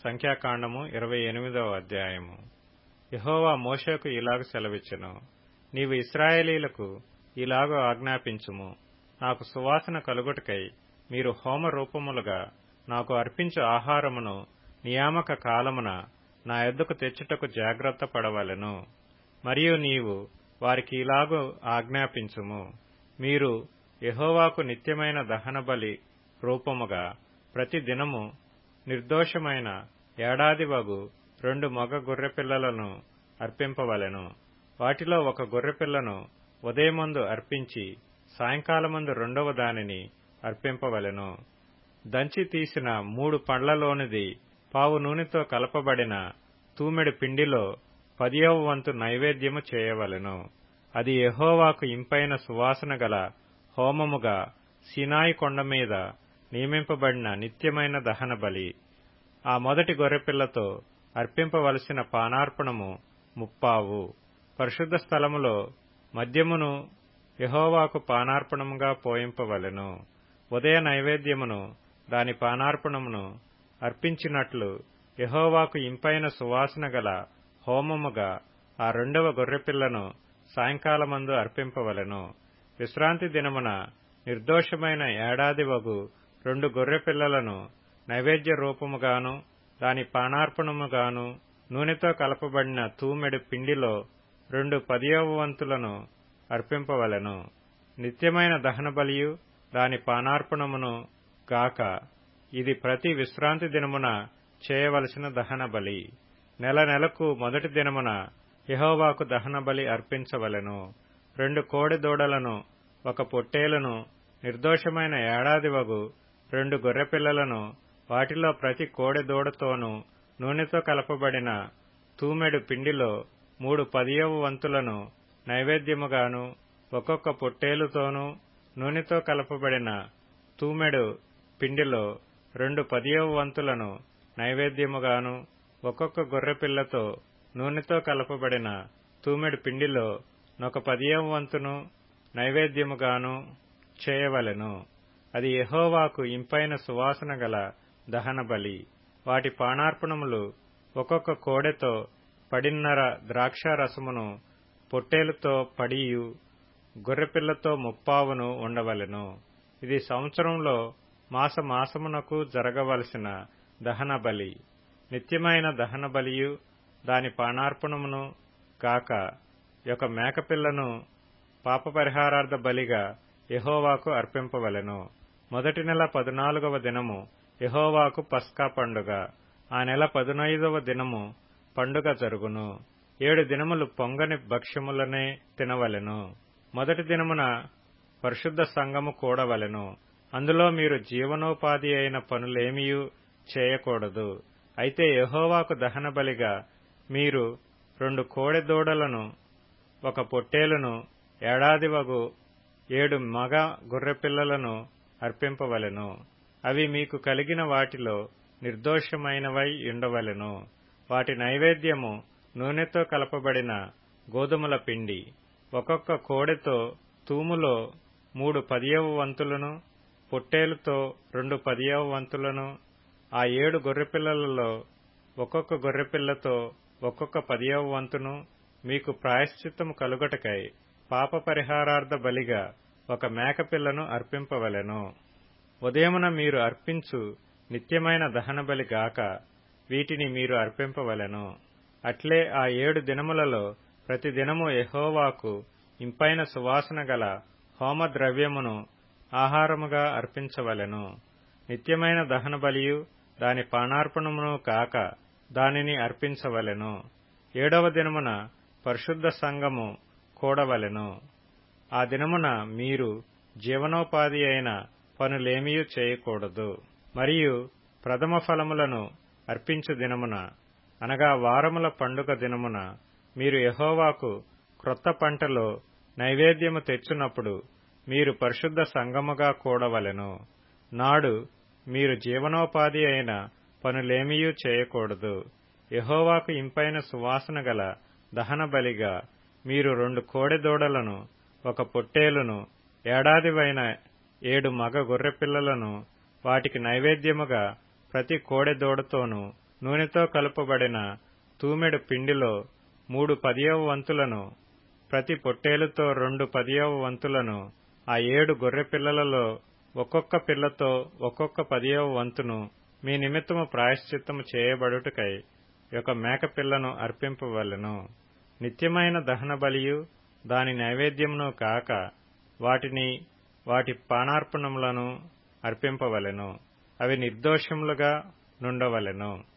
సంఖ్యాకాండము ఇరవై ఎనిమిదవ అధ్యాయము యహోవా మోషేకు ఇలాగ సెలవిచ్చెను నీవు ఇస్రాయేలీలకు ఇలాగ ఆజ్ఞాపించుము నాకు సువాసన కలుగుటకై మీరు హోమ రూపములుగా నాకు అర్పించు ఆహారమును నియామక కాలమున నా ఎద్దుకు తెచ్చుటకు జాగ్రత్త పడవలెను మరియు నీవు వారికి ఇలాగూ ఆజ్ఞాపించుము మీరు యహోవాకు నిత్యమైన దహన బలి రూపముగా ప్రతి దినము నిర్దోషమైన ఏడాది వగు రెండు మగ గొర్రెపిల్లలను అర్పింపవలెను వాటిలో ఒక గొర్రెపిల్లను ఉదయమందు అర్పించి సాయంకాలమందు రెండవ దానిని అర్పింపవలెను దంచి తీసిన మూడు పండ్లలోనిది పావు నూనెతో కలపబడిన తూమెడు పిండిలో పదియవ వంతు నైవేద్యము చేయవలెను అది యహోవాకు ఇంపైన సువాసన గల హోమముగా సినాయి కొండ మీద నియమింపబడిన నిత్యమైన దహన బలి ఆ మొదటి గొర్రెపిల్లతో అర్పింపవలసిన పానార్పణము ముప్పావు పరిశుద్ధ స్థలములో మద్యమును యహోవాకు పానార్పణముగా పోయింపవలెను ఉదయ నైవేద్యమును దాని పానార్పణమును అర్పించినట్లు యహోవాకు ఇంపైన సువాసన గల హోమముగా ఆ రెండవ గొర్రెపిల్లను సాయంకాలమందు అర్పింపవలెను విశ్రాంతి దినమున నిర్దోషమైన ఏడాది వగు రెండు గొర్రెపిల్లలను నైవేద్య రూపముగాను దాని పానార్పణముగాను నూనెతో కలపబడిన తూమెడు పిండిలో రెండు పదియవ వంతులను అర్పింపవలెను నిత్యమైన దహన బలియు దాని పానార్పణమును గాక ఇది ప్రతి విశ్రాంతి దినమున చేయవలసిన దహన బలి నెల నెలకు మొదటి దినమున యహోవాకు దహన బలి అర్పించవలెను రెండు కోడి దూడలను ఒక పొట్టేలును నిర్దోషమైన ఏడాది వగు రెండు గొర్రెపిల్లలను వాటిలో ప్రతి కోడె దూడతోనూ నూనెతో కలపబడిన తూమెడు పిండిలో మూడు పదియవ వంతులను నైవేద్యముగాను ఒక్కొక్క పొట్టేలుతోనూ నూనెతో కలపబడిన తూమెడు పిండిలో రెండు పదియవ వంతులను నైవేద్యముగాను ఒక్కొక్క గొర్రెపిల్లతో నూనెతో కలపబడిన తూమెడు పిండిలో నొక పదియవ వంతును నైవేద్యముగాను చేయవలెను అది యహోవాకు ఇంపైన సువాసన గల దహన బలి వాటి పానార్పణములు ఒక్కొక్క కోడెతో పడిన్నర ద్రాక్షారసమును పొట్టేలుతో పడియు గొర్రెపిల్లతో ముప్పావును ఉండవలెను ఇది సంవత్సరంలో మాస మాసమునకు జరగవలసిన దహన బలి నిత్యమైన దహన బలియు దాని పానార్పణమును కాక యొక్క మేకపిల్లను పాపపరిహారార్థ బలిగా యహోవాకు అర్పింపవలెను మొదటి నెల పదునాలుగవ దినము యహోవాకు పస్కా పండుగ ఆ నెల పదునైదవ దినము పండుగ జరుగును ఏడు దినములు పొంగని భక్ష్యములనే తినవలెను మొదటి దినమున పరిశుద్ధ సంఘము కూడవలెను అందులో మీరు జీవనోపాధి అయిన పనులేమియూ చేయకూడదు అయితే యహోవాకు దహన బలిగా మీరు రెండు కోడె దూడలను ఒక పొట్టేలును ఏడాది వగు ఏడు మగ గొర్రెపిల్లలను అర్పింపవలెను అవి మీకు కలిగిన వాటిలో నిర్దోషమైనవై ఉండవలెను వాటి నైవేద్యము నూనెతో కలపబడిన గోధుమల పిండి ఒక్కొక్క కోడెతో తూములో మూడు పదియవ వంతులను పొట్టేలుతో రెండు పదియవ వంతులను ఆ ఏడు గొర్రెపిల్లలలో ఒక్కొక్క గొర్రెపిల్లతో ఒక్కొక్క పదియవ వంతును మీకు ప్రాయశ్చిత్తము కలుగటకై పాప పరిహారార్థ బలిగా ఒక మేకపిల్లను అర్పింపవలెను ఉదయమున మీరు అర్పించు నిత్యమైన దహన బలి గాక వీటిని మీరు అర్పింపవలెను అట్లే ఆ ఏడు దినములలో ప్రతి దినము ఎహోవాకు ఇంపైన సువాసన గల హోమ ద్రవ్యమును ఆహారముగా అర్పించవలెను నిత్యమైన దహన బలియు దాని పానార్పణమును కాక దానిని అర్పించవలెను ఏడవ దినమున పరిశుద్ధ సంఘము కూడవలెను ఆ దినమున మీరు జీవనోపాధి అయిన పనులేమీ చేయకూడదు మరియు ప్రథమ ఫలములను అర్పించు దినమున అనగా వారముల పండుగ దినమున మీరు యహోవాకు క్రొత్త పంటలో నైవేద్యము తెచ్చునప్పుడు మీరు పరిశుద్ధ సంగముగా కూడవలెను నాడు మీరు జీవనోపాధి అయిన పనులేమీయూ చేయకూడదు యహోవాకు ఇంపైన సువాసన గల దహన బలిగా మీరు రెండు కోడెదూడలను ఒక పొట్టేలును ఏడాదివైన ఏడు మగ గొర్రెపిల్లలను వాటికి నైవేద్యముగా ప్రతి కోడెదూడతోనూ నూనెతో కలుపబడిన తూమెడు పిండిలో మూడు పదియవ వంతులను ప్రతి పొట్టేలుతో రెండు పదియవ వంతులను ఆ ఏడు గొర్రె పిల్లలలో ఒక్కొక్క పిల్లతో ఒక్కొక్క పదియవ వంతును మీ నిమిత్తము ప్రాయశ్చిత్తము చేయబడుటకై ఒక మేకపిల్లను అర్పింపవలెను నిత్యమైన దహన బలియు దాని నైవేద్యమును కాక వాటిని వాటి పానార్పణములను అర్పింపవలెను అవి నిర్దోషములుగా నుండవలెను